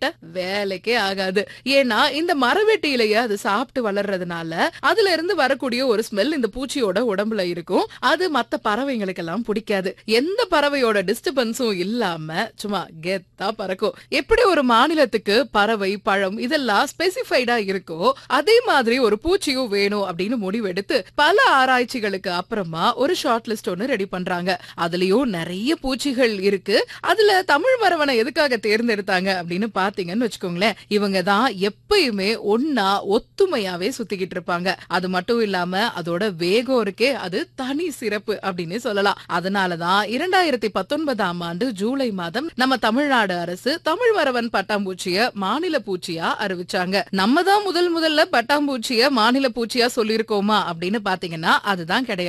விட்ட வேலைக்கே ஆகாது ஏன்னா இந்த மரவெட்டி இலைய அது சாப்பிட்டு வளர்றதுனால அதுல இருந்து வரக்கூடிய ஒரு ஸ்மெல் இந்த பூச்சியோட உடம்புல இருக்கும் அது மத்த பறவைங்களுக்கெல்லாம் பிடிக்காது எந்த பறவையோட டிஸ்டர்பன்ஸும் இல்லாம சும்மா கெத்தா பறக்கும் எப்படி ஒரு மாநிலத்துக்கு பறவை பழம் இதெல்லாம் ஸ்பெசிஃபைடா இருக்கோ அதே மாதிரி ஒரு பூச்சியும் வேணும் அப்படின்னு முடிவெடுத்து பல ஆராய்ச்சிகளுக்கு அப்புறமா ஒரு ஷார்ட் லிஸ்ட் ஒன்னு ரெடி பண்றாங்க அதுலயும் நிறைய பூச்சிகள் இருக்கு அதுல தமிழ் மரவனை எதுக்காக தேர்ந்தெடுத்தாங்க அப்படின்னு பாத்தீங்கன்னு வச்சுக்கோங்களேன் இவங்க தான் எப்பயுமே ஒன்னா ஒத்துமையாவே சுத்திக்கிட்டு இருப்பாங்க அது மட்டும் இல்லாம அதோட வேகம் இருக்கே அது தனி சிறப்பு அப்படின்னு சொல்லலாம் அதனாலதான் இரண்டாயிரத்தி பத்தொன்பதாம் ஆண்டு ஜூலை மாதம் நம்ம தமிழ்நாடு அரசு தமிழ் மரவன் பட்டாம்பூச்சிய மாநில பூச்சியா அறிவிச்சாங்க நம்ம தான் முதல் முதல்ல பட்டாம்பூச்சிய மாநில பூச்சியா சொல்லியிருக்கோமா அப்படின்னு பாத்தீங்கன்னா அதுதான் கிடையாது